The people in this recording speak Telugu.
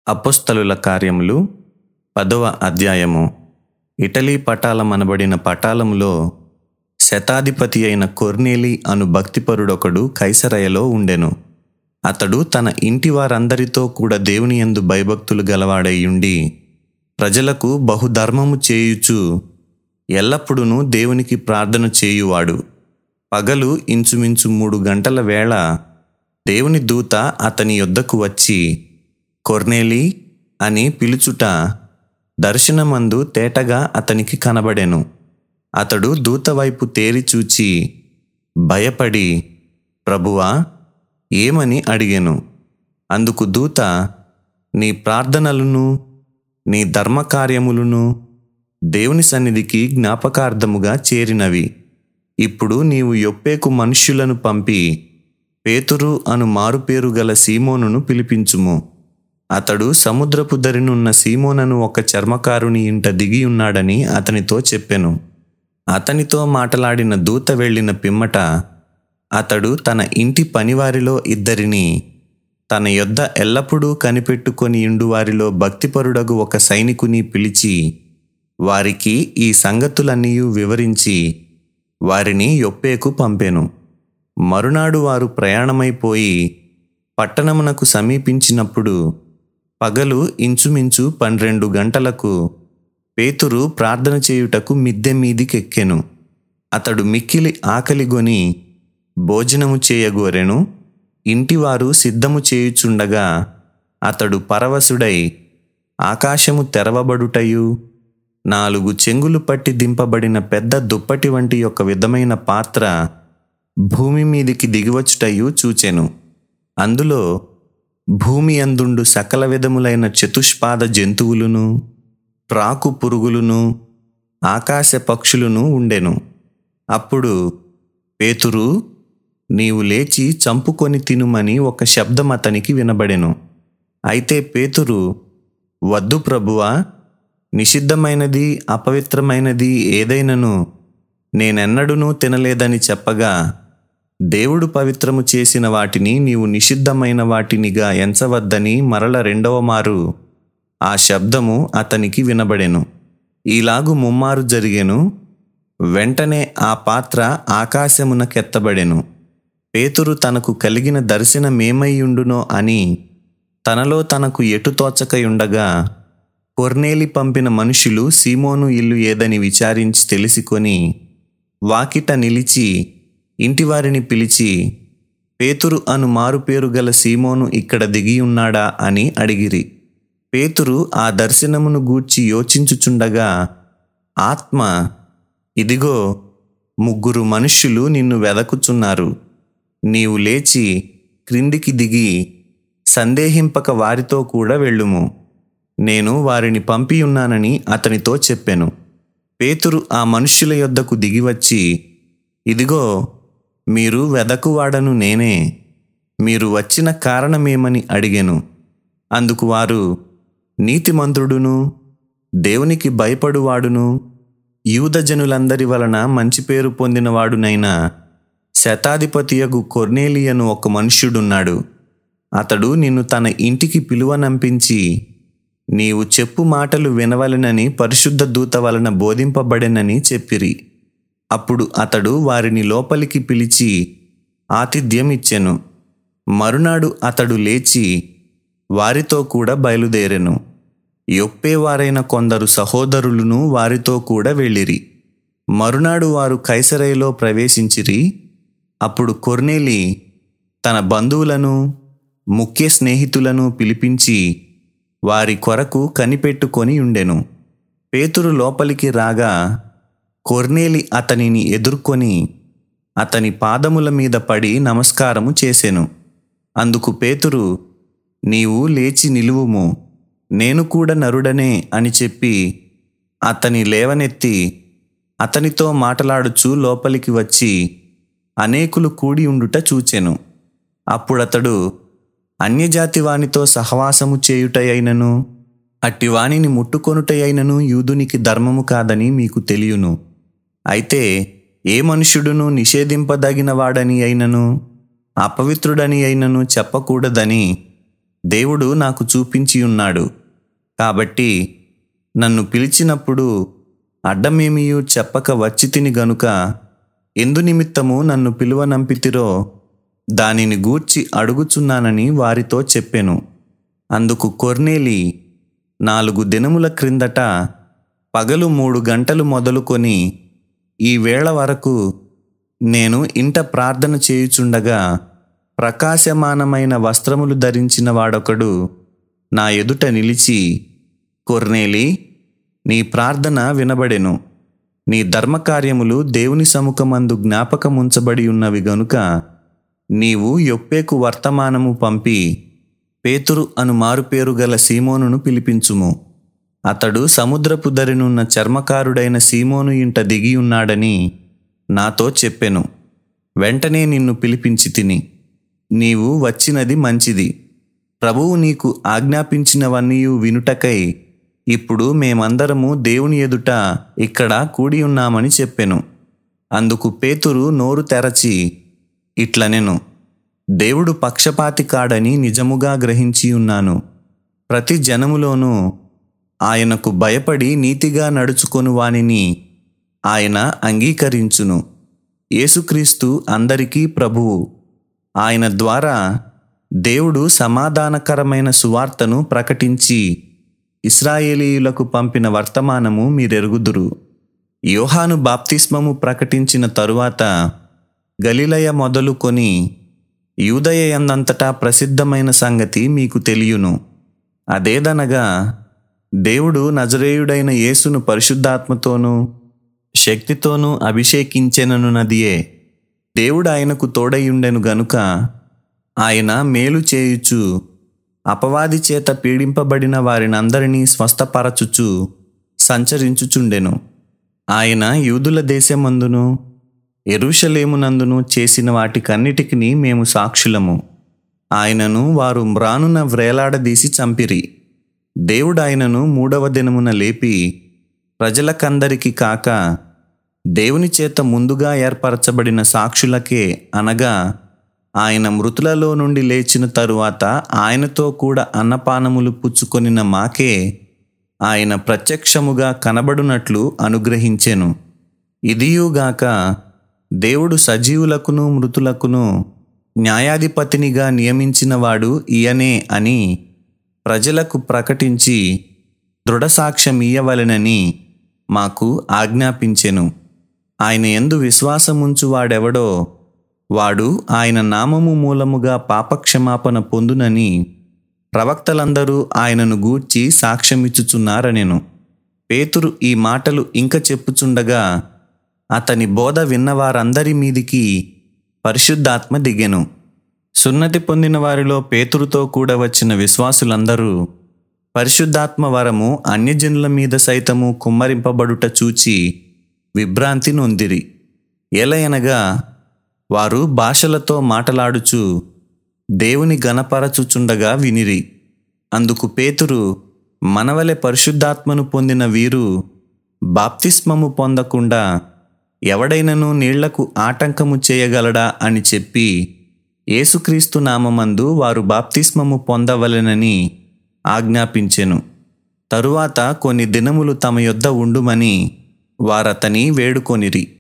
అపోస్తలుల కార్యములు పదవ అధ్యాయము ఇటలీ పటాలమనబడిన పటాలములో శతాధిపతి అయిన కొర్నేలి అను భక్తిపరుడొకడు కైసరయలో ఉండెను అతడు తన ఇంటి వారందరితో కూడా దేవుని యందు భయభక్తులు గలవాడై ఉండి ప్రజలకు బహుధర్మము చేయుచు ఎల్లప్పుడూ దేవునికి ప్రార్థన చేయువాడు పగలు ఇంచుమించు మూడు గంటల వేళ దేవుని దూత అతని యొద్దకు వచ్చి కొర్నేలి అని పిలుచుట దర్శనమందు తేటగా అతనికి కనబడెను అతడు దూత వైపు తేరి చూచి భయపడి ప్రభువా ఏమని అడిగెను అందుకు దూత నీ ప్రార్థనలను నీ ధర్మకార్యములను దేవుని సన్నిధికి జ్ఞాపకార్థముగా చేరినవి ఇప్పుడు నీవు యొప్పేకు మనుష్యులను పంపి పేతురు అను మారుపేరు గల సీమోనును పిలిపించుము అతడు సముద్రపు దరినున్న సీమోనను ఒక చర్మకారుని ఇంట దిగి ఉన్నాడని అతనితో చెప్పెను అతనితో మాటలాడిన దూత వెళ్ళిన పిమ్మట అతడు తన ఇంటి పనివారిలో ఇద్దరిని తన యొద్ద ఎల్లప్పుడూ కనిపెట్టుకొని ఇండు వారిలో భక్తిపరుడగు ఒక సైనికుని పిలిచి వారికి ఈ సంగతులన్నీ వివరించి వారిని యొప్పేకు పంపెను మరునాడు వారు ప్రయాణమైపోయి పట్టణమునకు సమీపించినప్పుడు పగలు ఇంచుమించు పన్నెండు గంటలకు పేతురు ప్రార్థన చేయుటకు మిద్దె మీదికెక్కెను అతడు మిక్కిలి ఆకలిగొని భోజనము చేయగోరెను ఇంటివారు సిద్ధము చేయుచుండగా అతడు పరవశుడై ఆకాశము తెరవబడుటయు నాలుగు చెంగులు పట్టి దింపబడిన పెద్ద దుప్పటి వంటి ఒక విధమైన పాత్ర భూమి మీదికి దిగివచ్చుటయు చూచెను అందులో భూమి అందుండు సకల విధములైన చతుష్పాద జంతువులును ప్రాకు పురుగులును ఆకాశ పక్షులను ఉండెను అప్పుడు పేతురు నీవు లేచి చంపుకొని తినుమని ఒక శబ్దం అతనికి వినబడెను అయితే పేతురు వద్దు ప్రభువా నిషిద్ధమైనది అపవిత్రమైనది ఏదైనను నేనెన్నడూనూ తినలేదని చెప్పగా దేవుడు పవిత్రము చేసిన వాటిని నీవు నిషిద్ధమైన వాటినిగా ఎంచవద్దని మరల రెండవ మారు ఆ శబ్దము అతనికి వినబడెను ఈలాగు ముమ్మారు జరిగెను వెంటనే ఆ పాత్ర ఆకాశమునకెత్తబడెను పేతురు తనకు కలిగిన దర్శనమేమయ్యుండునో అని తనలో తనకు ఎటు తోచకయుండగా కొర్నేలి పంపిన మనుషులు సీమోను ఇల్లు ఏదని విచారించి తెలుసుకొని వాకిట నిలిచి ఇంటివారిని పిలిచి పేతురు అను మారుపేరు గల సీమోను ఇక్కడ దిగి ఉన్నాడా అని అడిగిరి పేతురు ఆ దర్శనమును గూర్చి యోచించుచుండగా ఆత్మ ఇదిగో ముగ్గురు మనుష్యులు నిన్ను వెదకుచున్నారు నీవు లేచి క్రిందికి దిగి సందేహింపక వారితో కూడా వెళ్ళుము నేను వారిని పంపియున్నానని అతనితో చెప్పెను పేతురు ఆ మనుష్యుల యొద్దకు దిగివచ్చి ఇదిగో మీరు వెదకువాడను నేనే మీరు వచ్చిన కారణమేమని అడిగెను అందుకు వారు నీతిమంతుడును దేవునికి భయపడువాడును యూదజనులందరి వలన మంచి పేరు పొందినవాడునైనా శతాధిపతియగు కొర్నేలియను ఒక మనుష్యుడున్నాడు అతడు నిన్ను తన ఇంటికి పిలువనంపించి నీవు చెప్పు మాటలు వినవలెనని పరిశుద్ధ దూత వలన బోధింపబడెనని చెప్పిరి అప్పుడు అతడు వారిని లోపలికి పిలిచి ఆతిథ్యం ఇచ్చెను మరునాడు అతడు లేచి వారితో కూడా బయలుదేరెను యొప్పేవారైన కొందరు సహోదరులను వారితో కూడా వెళ్ళిరి మరునాడు వారు కైసరైలో ప్రవేశించిరి అప్పుడు కొర్నేలి తన బంధువులను ముఖ్య స్నేహితులను పిలిపించి వారి కొరకు కనిపెట్టుకొని ఉండెను పేతురు లోపలికి రాగా కొర్నేలి అతనిని ఎదుర్కొని అతని పాదముల మీద పడి నమస్కారము చేసెను అందుకు పేతురు నీవు లేచి నిలువుము నేను కూడా నరుడనే అని చెప్పి అతని లేవనెత్తి అతనితో మాటలాడుచు లోపలికి వచ్చి అనేకులు కూడి ఉండుట చూచెను అప్పుడతడు అన్యజాతి వానితో సహవాసము చేయుటయైనను అట్టి వానిని ముట్టుకొనుటయైనను యూదునికి ధర్మము కాదని మీకు తెలియను అయితే ఏ మనుష్యుడును నిషేధింపదగిన వాడని అయినను అపవిత్రుడని అయినను చెప్పకూడదని దేవుడు నాకు చూపించి ఉన్నాడు కాబట్టి నన్ను పిలిచినప్పుడు అడ్డమేమియు చెప్పక వచ్చి తిని గనుక ఎందు నిమిత్తము నన్ను పిలువనంపితిరో దానిని గూర్చి అడుగుచున్నానని వారితో చెప్పెను అందుకు కొర్నేలి నాలుగు దినముల క్రిందట పగలు మూడు గంటలు మొదలుకొని ఈ వేళ వరకు నేను ఇంట ప్రార్థన చేయుచుండగా ప్రకాశమానమైన వస్త్రములు ధరించిన వాడొకడు నా ఎదుట నిలిచి కొర్నేలి నీ ప్రార్థన వినబడెను నీ ధర్మకార్యములు దేవుని సముఖమందు జ్ఞాపకముంచబడి ఉన్నవి గనుక నీవు యొప్పేకు వర్తమానము పంపి పేతురు అను మారుపేరు గల సీమోనును పిలిపించుము అతడు సముద్రపు దరినున్న చర్మకారుడైన సీమోను ఇంట దిగి ఉన్నాడని నాతో చెప్పెను వెంటనే నిన్ను పిలిపించి తిని నీవు వచ్చినది మంచిది ప్రభువు నీకు ఆజ్ఞాపించినవన్నీ వినుటకై ఇప్పుడు మేమందరము దేవుని ఎదుట ఇక్కడ కూడి ఉన్నామని చెప్పెను అందుకు పేతురు నోరు తెరచి ఇట్లనెను దేవుడు పక్షపాతి కాడని నిజముగా గ్రహించి ఉన్నాను ప్రతి జనములోనూ ఆయనకు భయపడి నీతిగా నడుచుకొను వానిని ఆయన అంగీకరించును యేసుక్రీస్తు అందరికీ ప్రభువు ఆయన ద్వారా దేవుడు సమాధానకరమైన సువార్తను ప్రకటించి ఇస్రాయేలీయులకు పంపిన వర్తమానము మీరెరుగుదురు యోహాను బాప్తిస్మము ప్రకటించిన తరువాత గలిలయ మొదలుకొని యూదయ ఎందంతటా ప్రసిద్ధమైన సంగతి మీకు తెలియను అదేదనగా దేవుడు నజరేయుడైన యేసును పరిశుద్ధాత్మతోనూ శక్తితోనూ అభిషేకించెననున్నదియే దేవుడు ఆయనకు తోడయుండెను గనుక ఆయన మేలు చేయుచు అపవాది చేత పీడింపబడిన వారినందరినీ స్వస్థపరచుచు సంచరించుచుండెను ఆయన యూదుల దేశమందును ఎరుషలేమునందును చేసిన వాటికన్నిటికి మేము సాక్షులము ఆయనను వారు మ్రానున వ్రేలాడదీసి చంపిరి దేవుడు ఆయనను మూడవ దినమున లేపి ప్రజలకందరికి కాక దేవుని చేత ముందుగా ఏర్పరచబడిన సాక్షులకే అనగా ఆయన మృతులలో నుండి లేచిన తరువాత ఆయనతో కూడా అన్నపానములు పుచ్చుకొనిన మాకే ఆయన ప్రత్యక్షముగా కనబడునట్లు అనుగ్రహించెను ఇదియుగాక దేవుడు సజీవులకును మృతులకును న్యాయాధిపతినిగా నియమించినవాడు ఈయనే అని ప్రజలకు ప్రకటించి దృఢసాక్ష్యం ఇయ్యవలెనని మాకు ఆజ్ఞాపించెను ఆయన ఎందు విశ్వాసముంచు వాడెవడో వాడు ఆయన నామము మూలముగా పాపక్షమాపణ పొందునని ప్రవక్తలందరూ ఆయనను గూర్చి సాక్ష్యమిచ్చుచున్నారనెను పేతురు ఈ మాటలు ఇంక చెప్పుచుండగా అతని బోధ విన్నవారందరి మీదికి పరిశుద్ధాత్మ దిగెను సున్నతి పొందిన వారిలో పేతురుతో కూడా వచ్చిన విశ్వాసులందరూ పరిశుద్ధాత్మ వరము అన్యజనుల మీద సైతము కుమ్మరింపబడుట చూచి విభ్రాంతి నొందిరి ఎలయనగా వారు భాషలతో మాటలాడుచు దేవుని గణపరచుచుండగా వినిరి అందుకు పేతురు మనవలె పరిశుద్ధాత్మను పొందిన వీరు బాప్తిస్మము పొందకుండా ఎవడైనను నీళ్లకు ఆటంకము చేయగలడా అని చెప్పి యేసుక్రీస్తు నామమందు వారు బాప్తిస్మము పొందవలెనని ఆజ్ఞాపించెను తరువాత కొన్ని దినములు తమ యొద్ద ఉండుమని వారతని వేడుకొనిరి